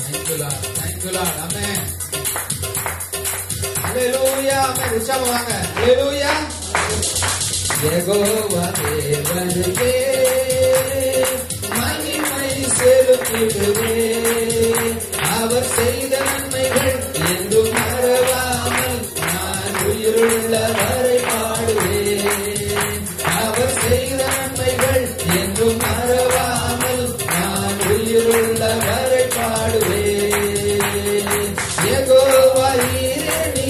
Thank you, Lord. Thank you, Lord. Amen. Hallelujah. Amen. உற்சாகமா வாங்க. Hallelujah. Jehovah தேவனுக்கே மகிமை செலுத்திடுவே அவர் செய்த நன்மைகள் என்றும் மறவாமல் நான் உயிருள்ள வரை பாடுவேன் அவர் செய்த நன்மைகள் என்றும் மறவாமல் நான் உயிருள்ள வரை பாடுவேன் யெகோவா ஈரே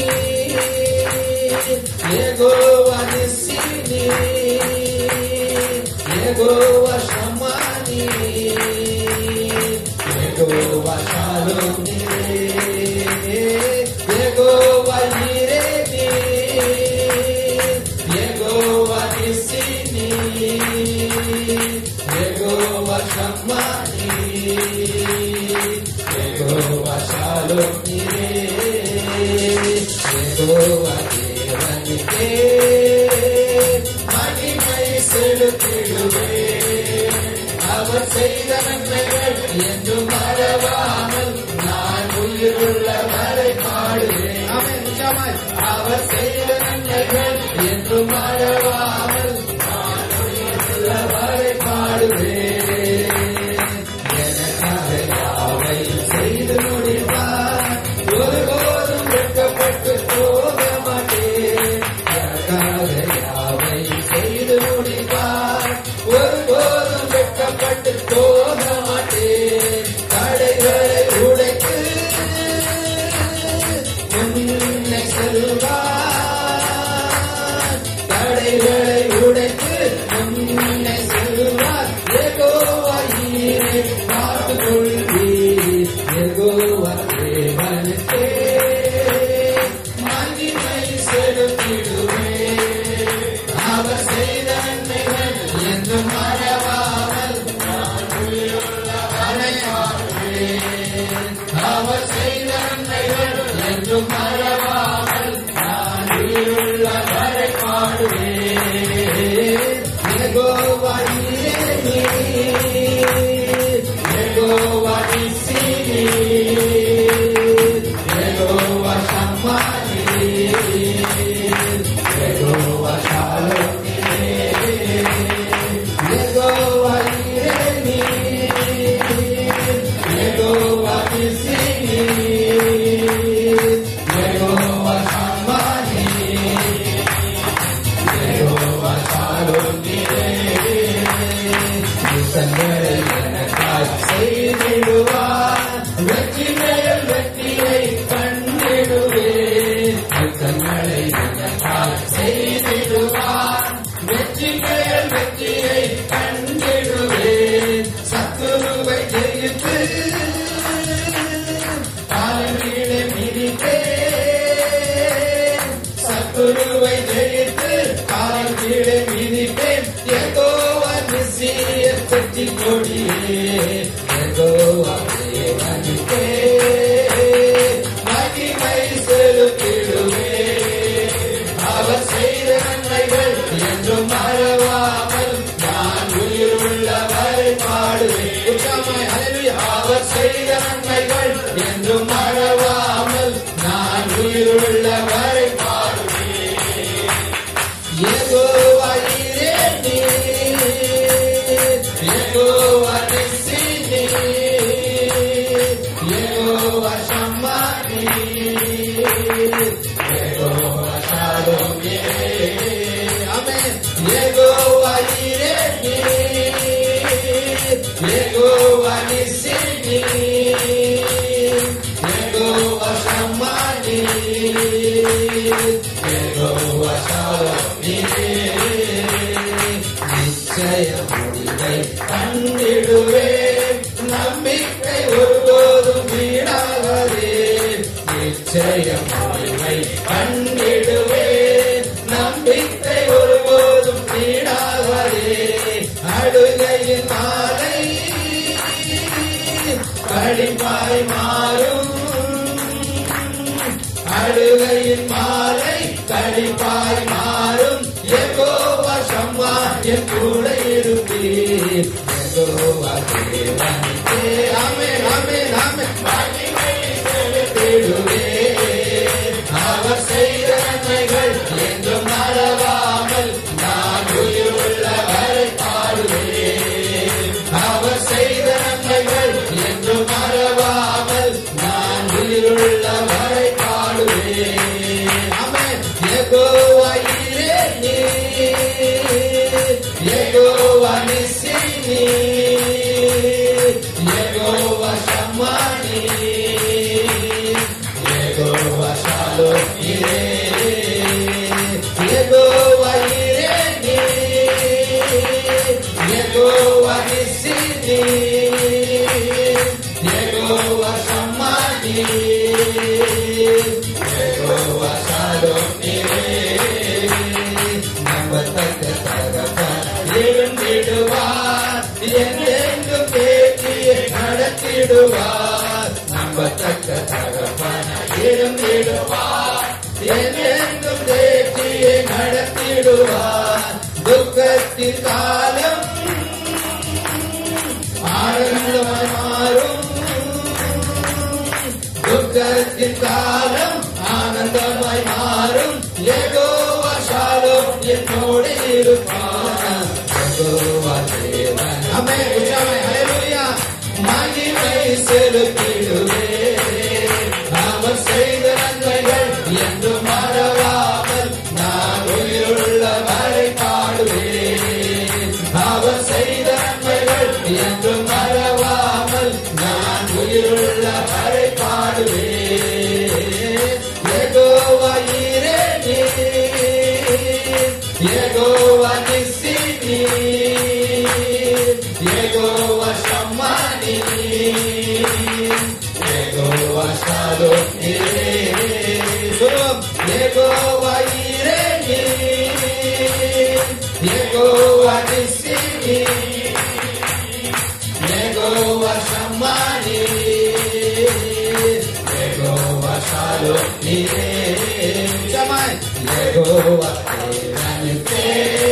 யெகோவா நிஸ்ஸினி யெகோவா ஷமானி யெகோவா ஷாலோமி யெகோவா ஈரேனி யெகோவா நிஸ்ஸினி யெகோவா ஷமானி யெகோவா ஷாலோமி யெகோவா தேவனுக்கே மகிமை செலுத்திடுவே அவர் செய்த நன்மைகள் என்றும் மறவாமல் நான் உயிருள்ள வரை பாடுவேன் ஆமென். உற்சாகமாய். அவர் செய்த நன்மைகள் என்றும் மறவாமல் நான் உயிருள்ள வரை பாடுவேன் எனக்காக யாவை செய்து முடிப்பார் ஒருபோதும் வெட்கப்பட்டு போக மாட்டேன் எனக்காக யாவை செய்து முடிப்பார் ஒருபோதும் வெட்கப்பட்டு போக மாட்டேன் தடைகளை உடைத்து முன்னே செல்வார் தடைகளை உடைத்து முன்னே செல்வார் எகோவாயிரே பார்த்து கொள்வீர் எகோவா தேவனுக்கே மகிமை செலுத்திடுவே அவர் செய்த நன்மைகள் என்றும் மறவாமல் நான் உயிருள்ள வரை வாழ்வேன். அவர் செய்த நன்மைகள் என்றும் மறவாமல் நான் உயிருள்ள வரை பாடுவேன் யெகோவா ஈரே யெகோவா நிஸ்ஸினி யெகோவா ஷம்மானி யெகோவா ஷாலோமி யெகோவா ஈரே யெகோவா நிஸ்ஸினி யெகோவா ஷம்மானி யெகோவா ஷாலோமி யுத்தங்களை எனக்காய் செய்திடுவார் வெற்றி மேல் வெற்றியை கண்டிடுவேன் யுத்தங்களை எனக்காய் செய்திடுவார் வெற்றி மேல் வெற்றியை கண்டிடுவேன் சத்துருவை ஜெயித்து காலமீளை மிதிப்பேன் சத்துருவை ஜெயித்து கால் கீழே மிதிப்பேன் எகோவா நிசிய பெற்றி கொடியே எகோவா தேவனுக்கே மகிமை செலுத்திடுவே அவர் செய்த நன்மைகள் என்றும் மறவாமல் நான் உயிருள்ள வரை பாடுவேன் உற்சாகமாய் ஹalleluya. அவர் செய்த நன்மைகள் என்றும் மறவாமல் நான் உயிருள்ள வரை பாடுவேன் யெகோவா ஈரே யெகோவா நிஸ்ஸினி யெகோவா ஷம்மானி யெகோவா ஷாலோமி ஆமென் யெகோவா ஈரே யெகோவா நிஸ்ஸினி யெகோவா ஷம்மானி யெகோவா ஷாலோமி நிச்சய முடிவை கண்டிடுவே நம்பிக்கை ஒருபோதும் வீணாகவே நிச்சய முடிவை கண்டிடுவே நம்பிக்கை ஒருபோதும் வீணாகவே அழுகையின் மாலை கழிப்பாய் மாறும் அழுகையின் மாலை கழிப்பாய் மாறும் எகோவா சம்மா என் கூட இருப்பீர் எகோவா தேவனுக்கே ஆமே ஆமே ஆமே நடத்திடுவார் நம்பத்தக்க தகப்பன இருந்திடுவார் என்றென்றும் தேற்றியை நடத்திடுவார் துக்கத்தின் காலம் ஆனந்தமாய் மாறும் துக்கத்தின் காலம் ஆனந்தமாய் மாறும் ஏகோவா ஷாலோம் என்னோடு இருப்பான் ஏகோவா தேவன் அமே உச்சாமை ஹalleluya மகிமை செலுத்திடுவே அவர் செய்த நன்மைகள் என்று மறவாமல் நான் உயிருள்ள வரை பாடுவேன் அவர் செய்த நன்மைகள் என்று மறவாமல் நான் உயிருள்ள வரை பாடுவேன் Jehovah Jireh Jehovah Nissi Jehovah சம்மானி ஏகோவா ஷாலோ சொல்லுவோம் Jehovah Jireh Jehovah Nissi Jehovah சம்மானி ஏகோவா ஷாலோ சமாய் ஏகோவா தேவனுக்கே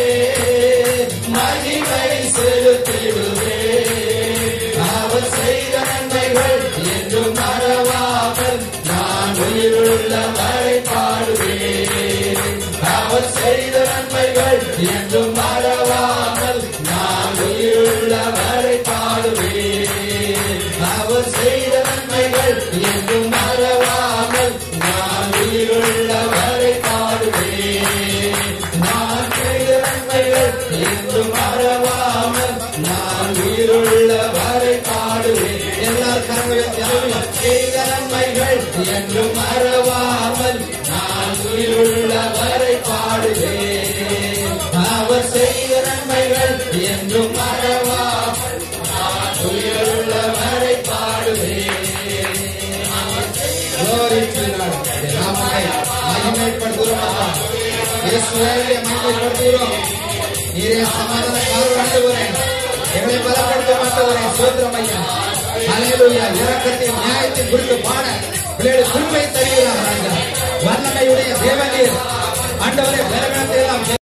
மகிமை செலுத்திடுவே அவர் செய்த நன்மைகள் என்றும் மறவாமல் நான் உயிருள்ள வரை பாடுவேன் அவர் செய்த நன்மைகள் என்றும் மறவாமல் நான் உயிருள்ள வரை பாடுவேன் அவர் செய்த நன்மைகள் என்றும் மறவாமல் நான் உயிருள்ள வரை பாடுவேன் நான் செய்த நன்மைகள் என்றும் மறவாமல் நான் உயிருள்ள வரை பாடுவேன் எல்லார் கரங்களும் செய்த நன்மைகள் என்றும் மறவாமல் நான் உயிருள்ள வரை பாடுவேன் அவர் செய்த நன்மைகள் என்றும் மறவாமல் நான் உயிருள்ள வரை பாடுவேன் Glory to God. நாமத்தை மகிமைப்படுத்துகிறோம் இயேசுவே மகிமைப்படுத்துகிறோம் நீரே சமாதான காவல் ஆண்டவரே எங்களை பலப்படுத்த மாட்டவரே சோத்திரம் ஐயா ஹalleluya இரக்கத்தின் நியாயத்தின் குறித்து பாட பிள்ளைகள் குறிப்பை தருகிறார் ராஜா வல்லமையுடைய தேவனீர் ஆண்டவரே பலவீனத்தை எல்லாம்